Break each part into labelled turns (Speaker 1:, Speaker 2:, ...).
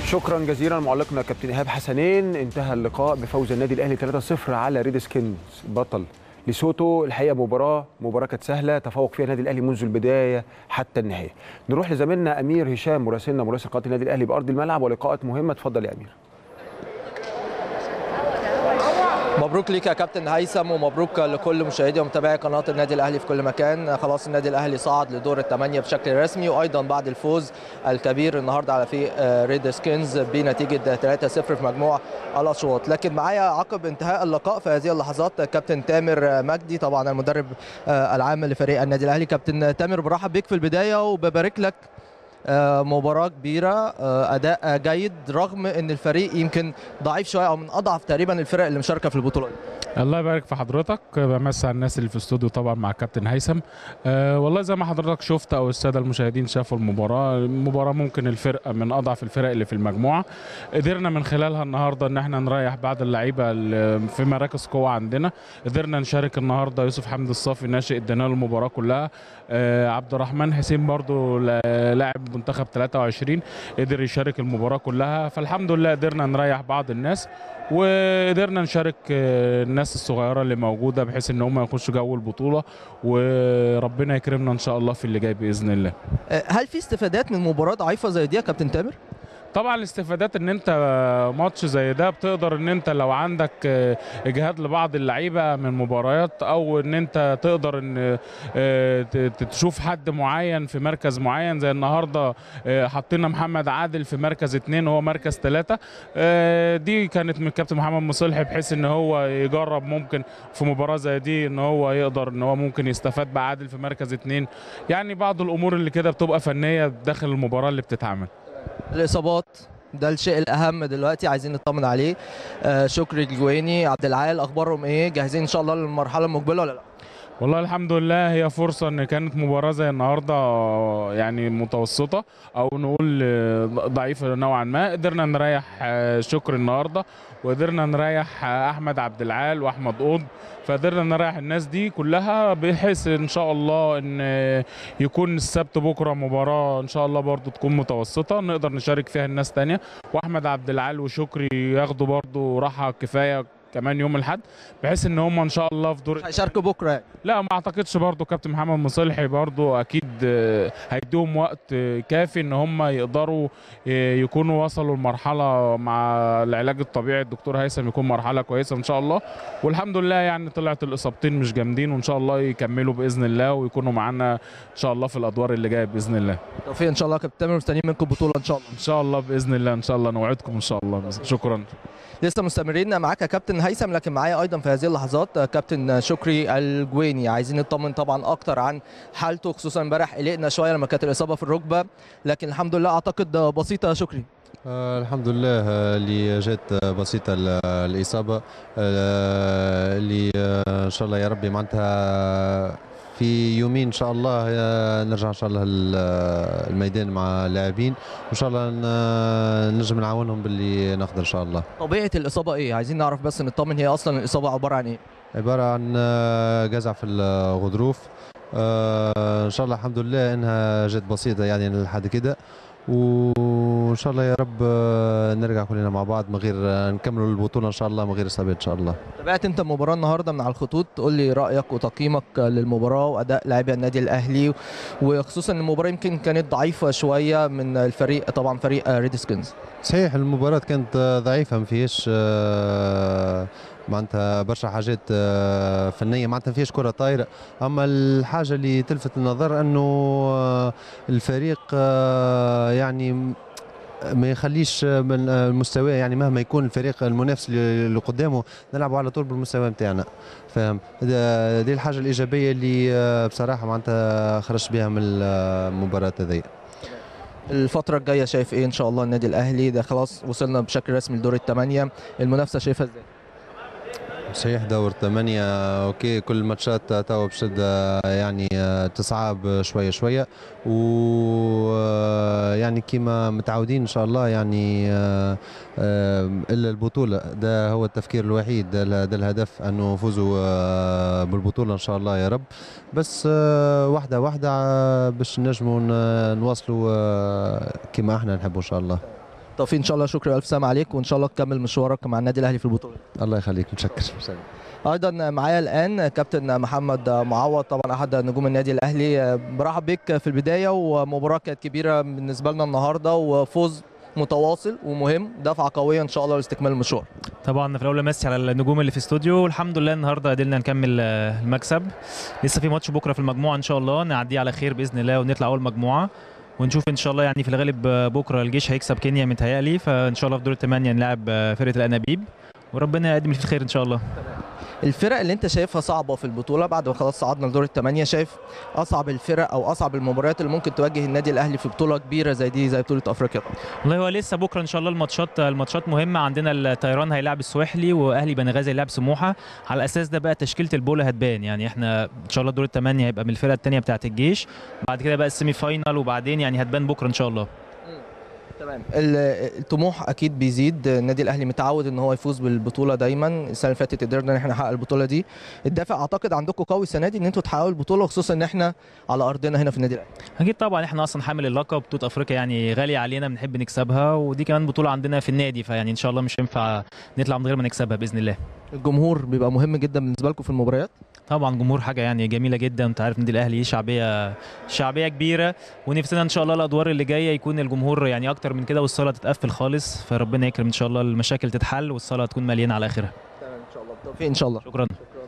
Speaker 1: شكرا جزيلا معلقنا كابتن ايهاب حسنين انتهى اللقاء بفوز النادي الاهلي 3-0 على ريد سكينز بطل لسوتو الحقيقه مباراه مباراه كانت سهله تفوق فيها النادي الاهلي منذ البدايه حتى النهايه نروح لزميلنا امير هشام مراسلنا مراسل قناه النادي الاهلي بارض الملعب ولقاءات مهمه اتفضل يا امير
Speaker 2: مبروك ليك يا كابتن هيثم ومبروك لكل مشاهدي ومتابعي قناه النادي الاهلي في كل مكان خلاص النادي الاهلي صعد لدور الثمانيه بشكل رسمي وايضا بعد الفوز الكبير النهارده على في ريد سكينز بنتيجه 3-0 في مجموع الاشواط لكن معايا عقب انتهاء اللقاء في هذه اللحظات كابتن تامر مجدي طبعا المدرب العام لفريق النادي الاهلي كابتن تامر برحب بيك في البدايه وببارك لك مباراة كبيرة أداء جيد رغم أن الفريق يمكن ضعيف شوية أو من أضعف تقريبا الفرق اللي مشاركة في البطولة دي.
Speaker 3: الله يبارك في حضرتك بمسي على الناس اللي في الاستوديو طبعا مع كابتن هيثم أه والله زي ما حضرتك شفت او الساده المشاهدين شافوا المباراه المباراه ممكن الفرقه من اضعف الفرق اللي في المجموعه قدرنا من خلالها النهارده ان احنا نريح بعض اللعيبه في مراكز قوه عندنا قدرنا نشارك النهارده يوسف حمد الصافي ناشئ ادينا له المباراه كلها أه عبد الرحمن حسين برضو لاعب منتخب 23 قدر يشارك المباراه كلها فالحمد لله قدرنا نريح بعض الناس وقدرنا نشارك الناس الصغيره اللي موجوده بحيث ان هم يخشوا جو البطوله وربنا يكرمنا ان شاء الله في اللي جاي باذن الله.
Speaker 2: هل في استفادات من مباراه ضعيفه زي دي يا كابتن تامر؟
Speaker 3: طبعا الاستفادات ان انت ماتش زي ده بتقدر ان انت لو عندك اجهاد لبعض اللعيبه من مباريات او ان انت تقدر ان تشوف حد معين في مركز معين زي النهارده حطينا محمد عادل في مركز اثنين وهو مركز ثلاثه دي كانت من الكابتن محمد مصلحي بحيث ان هو يجرب ممكن في مباراه زي دي ان هو يقدر ان هو ممكن يستفاد بعادل في مركز اثنين يعني بعض الامور اللي كده بتبقى فنيه داخل المباراه اللي بتتعمل.
Speaker 2: الاصابات ده الشيء الاهم دلوقتي عايزين نطمن عليه آه شكري الجويني عبد العال اخبارهم ايه جاهزين ان شاء الله للمرحله المقبله ولا لا
Speaker 3: والله الحمد لله هي فرصة ان كانت مباراة زي النهاردة يعني متوسطة او نقول ضعيفة نوعا ما قدرنا نريح شكر النهاردة وقدرنا نريح احمد عبد العال واحمد قطب فقدرنا نريح الناس دي كلها بحيث ان شاء الله ان يكون السبت بكره مباراه ان شاء الله برضو تكون متوسطه نقدر نشارك فيها الناس تانية واحمد عبد العال وشكري ياخدوا برضو راحه كفايه كمان يوم الاحد بحيث ان هم ان شاء الله في دور
Speaker 2: هيشاركوا بكره يعني.
Speaker 3: لا ما اعتقدش برضو كابتن محمد مصلحي برضو اكيد هيديهم وقت كافي ان هم يقدروا يكونوا وصلوا لمرحله مع العلاج الطبيعي الدكتور هيثم يكون مرحله كويسه ان شاء الله والحمد لله يعني طلعت الاصابتين مش جامدين وان شاء الله يكملوا باذن الله ويكونوا معانا ان شاء الله في الادوار اللي جايه باذن الله
Speaker 2: توفيق ان شاء الله كابتن تامر مستنيين منكم بطوله ان شاء الله
Speaker 3: ان شاء الله باذن الله ان شاء الله نوعدكم ان شاء الله شكرا
Speaker 2: لسه مستمرين معاك يا كابتن هيثم لكن معايا ايضا في هذه اللحظات كابتن شكري الجويني عايزين نطمن طبعا اكتر عن حالته خصوصا امبارح قلقنا شويه لما كانت الاصابه في الركبه لكن الحمد لله اعتقد بسيطه يا شكري
Speaker 4: آه الحمد لله اللي جات بسيطة الإصابة آه اللي آه إن شاء الله يا ربي معناتها في يومين ان شاء الله نرجع ان شاء الله الميدان مع اللاعبين وان شاء الله نجم نعاونهم باللي نقدر ان شاء الله
Speaker 2: طبيعه الاصابه ايه عايزين نعرف بس نطمن هي اصلا الاصابه عباره عن ايه
Speaker 4: عباره عن جزع في الغضروف ان شاء الله الحمد لله انها جت بسيطه يعني لحد كده وان شاء الله يا رب نرجع كلنا مع بعض من غير نكملوا البطوله ان شاء الله من غير اصابات ان شاء الله.
Speaker 2: تابعت انت المباراه النهارده من على الخطوط تقول لي رايك وتقييمك للمباراه واداء لاعبي النادي الاهلي وخصوصا المباراه يمكن كانت ضعيفه شويه من الفريق طبعا فريق ريد سكينز.
Speaker 4: صحيح المباراه كانت ضعيفه ما فيهاش معناتها برشا حاجات فنيه معناتها ما فيهاش كره طايره اما الحاجه اللي تلفت النظر انه الفريق يعني ما يخليش من المستوى يعني مهما يكون الفريق المنافس اللي قدامه نلعبوا على طول بالمستوى نتاعنا فاهم دي الحاجه الايجابيه اللي بصراحه معناتها خرجت بها من المباراه هذه
Speaker 2: الفترة الجاية شايف ايه ان شاء الله النادي الاهلي ده خلاص وصلنا بشكل رسمي لدور الثمانية المنافسة شايفها ازاي؟
Speaker 4: صحيح دور ثمانية اوكي كل الماتشات توا بشدة يعني تصعب شوية شوية و يعني كما متعودين ان شاء الله يعني الا البطولة ده هو التفكير الوحيد ده, ده الهدف انه نفوزوا بالبطولة ان شاء الله يا رب بس واحدة واحدة باش نجموا نواصلوا كما احنا نحبوا ان شاء الله
Speaker 2: بالتوفيق ان شاء الله شكرا الف سلام عليك وان شاء الله تكمل مشوارك مع النادي الاهلي في البطوله
Speaker 4: الله يخليك متشكر
Speaker 2: ايضا معايا الان كابتن محمد معوض طبعا احد نجوم النادي الاهلي برحب بك في البدايه ومباراه كانت كبيره بالنسبه لنا النهارده وفوز متواصل ومهم دفعه قويه ان شاء الله لاستكمال المشوار
Speaker 5: طبعا في الاول امسي على النجوم اللي في الاستوديو والحمد لله النهارده قدرنا نكمل آه، المكسب لسه في ماتش بكره في المجموعه ان شاء الله نعديه على خير باذن الله ونطلع اول مجموعه ونشوف ان شاء الله يعني في الغالب آه، بكره الجيش هيكسب كينيا متهيألي فان شاء الله في دور الثمانيه نلعب آه، فرقه الانابيب وربنا يقدم اللي فيه الخير ان شاء الله
Speaker 2: الفرق اللي انت شايفها صعبه في البطوله بعد ما خلاص صعدنا لدور الثمانيه شايف اصعب الفرق او اصعب المباريات اللي ممكن تواجه النادي الاهلي في بطوله كبيره زي دي زي بطوله افريقيا
Speaker 5: والله هو لسه بكره ان شاء الله الماتشات الماتشات مهمه عندنا الطيران هيلاعب السواحلي واهلي بنغازي هيلاعب سموحه على الاساس ده بقى تشكيله البوله هتبان يعني احنا ان شاء الله دور الثمانيه هيبقى من الفرقه الثانيه بتاعه الجيش بعد كده بقى السيمي فاينال وبعدين يعني هتبان بكره ان شاء الله
Speaker 2: تمام ال- الطموح اكيد بيزيد النادي الاهلي متعود ان هو يفوز بالبطوله دايما السنه اللي فاتت قدرنا ان احنا نحقق البطوله دي الدافع اعتقد عندكم قوي السنه دي ان انتوا تحققوا البطوله خصوصا ان احنا على ارضنا هنا في النادي الاهلي
Speaker 5: اكيد طبعا احنا اصلا حامل اللقب بطوله افريقيا يعني غاليه علينا بنحب نكسبها ودي كمان بطوله عندنا في النادي فيعني ان شاء الله مش هينفع نطلع من غير ما نكسبها باذن الله
Speaker 2: الجمهور بيبقى مهم جدا بالنسبه لكم في المباريات
Speaker 5: طبعا جمهور حاجه يعني جميله جدا انت عارف النادي الاهلي شعبيه شعبيه كبيره ونفسنا ان شاء الله الادوار اللي جايه يكون الجمهور يعني اكتر من كده والصاله تتقفل خالص فربنا يكرم ان شاء الله المشاكل تتحل والصاله تكون مليانه على اخرها
Speaker 2: تمام ان شاء الله بالتوفيق ان شاء الله
Speaker 5: شكرا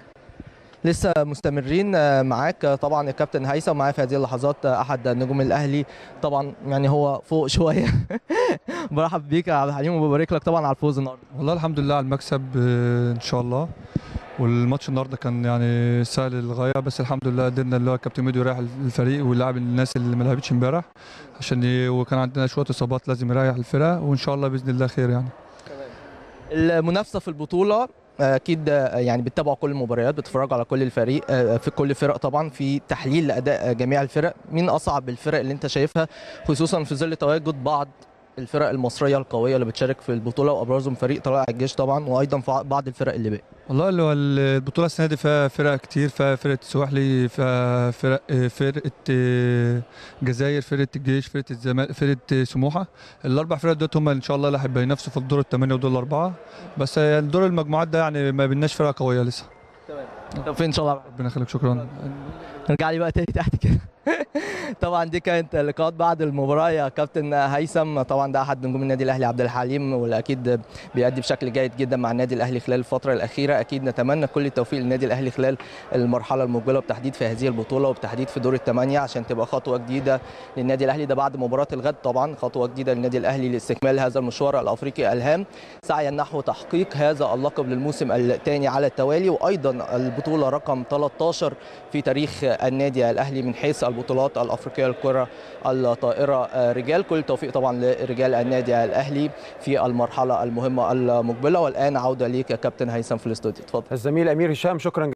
Speaker 2: لسه مستمرين آه، معاك آه، طبعا الكابتن هيثم معايا في هذه اللحظات آه، احد نجوم الاهلي طبعا يعني هو فوق شويه برحب بيك يا عبد الحليم وببارك لك طبعا على الفوز النهارده
Speaker 6: والله الحمد لله على المكسب آه، ان شاء الله والماتش النهارده كان يعني سهل للغايه بس الحمد لله قدرنا اللي هو الكابتن ميدو يريح الفريق ويلعب الناس اللي ما لعبتش امبارح عشان ي- وكان عندنا شويه اصابات لازم يريح الفرقه وان شاء الله باذن الله خير يعني
Speaker 2: المنافسه في البطوله آه، اكيد آه، يعني بتتابعوا كل المباريات بتتفرجوا على كل الفريق آه، في كل الفرق طبعا في تحليل لاداء آه، جميع الفرق مين اصعب الفرق اللي انت شايفها خصوصا في ظل تواجد بعض الفرق المصريه القويه اللي بتشارك في البطوله وابرزهم فريق طلائع الجيش طبعا وايضا في بعض الفرق اللي باقي
Speaker 6: والله اللي هو البطوله السنه دي فيها فرق كتير فيها فرقه السواحلي فيها فرق آه، فرقه آه، الجزائر فرقه الجيش فرقه الزمالك فرقه آه، سموحه الاربع فرق دول هم ان شاء الله اللي هيبقى ينافسوا في الدور الثمانيه ودور الاربعه بس آه، دور المجموعات ده يعني ما بيناش فرقه قويه لسه
Speaker 2: طب ان شاء الله
Speaker 6: ربنا يخليك شكرا
Speaker 2: نرجع لي بقى تاني تحت كده طبعا دي كانت لقاءات بعد المباراه يا كابتن هيثم طبعا ده احد نجوم النادي الاهلي عبد الحليم واكيد بيأدي بشكل جيد جدا مع النادي الاهلي خلال الفتره الاخيره اكيد نتمنى كل التوفيق للنادي الاهلي خلال المرحله المقبله وبتحديد في هذه البطوله وبتحديد في دور الثمانيه عشان تبقى خطوه جديده للنادي الاهلي ده بعد مباراه الغد طبعا خطوه جديده للنادي الاهلي لاستكمال هذا المشوار الافريقي الهام سعيا نحو تحقيق هذا اللقب للموسم الثاني على التوالي وايضا البطوله رقم 13 في تاريخ النادي الاهلي من حيث البطولات الافريقيه الكره الطائره آه، رجال كل التوفيق طبعا لرجال النادي الاهلي في المرحله المهمه المقبله والان عوده ليك يا كابتن هيثم في الاستوديو اتفضل
Speaker 1: الزميل امير هشام شكرا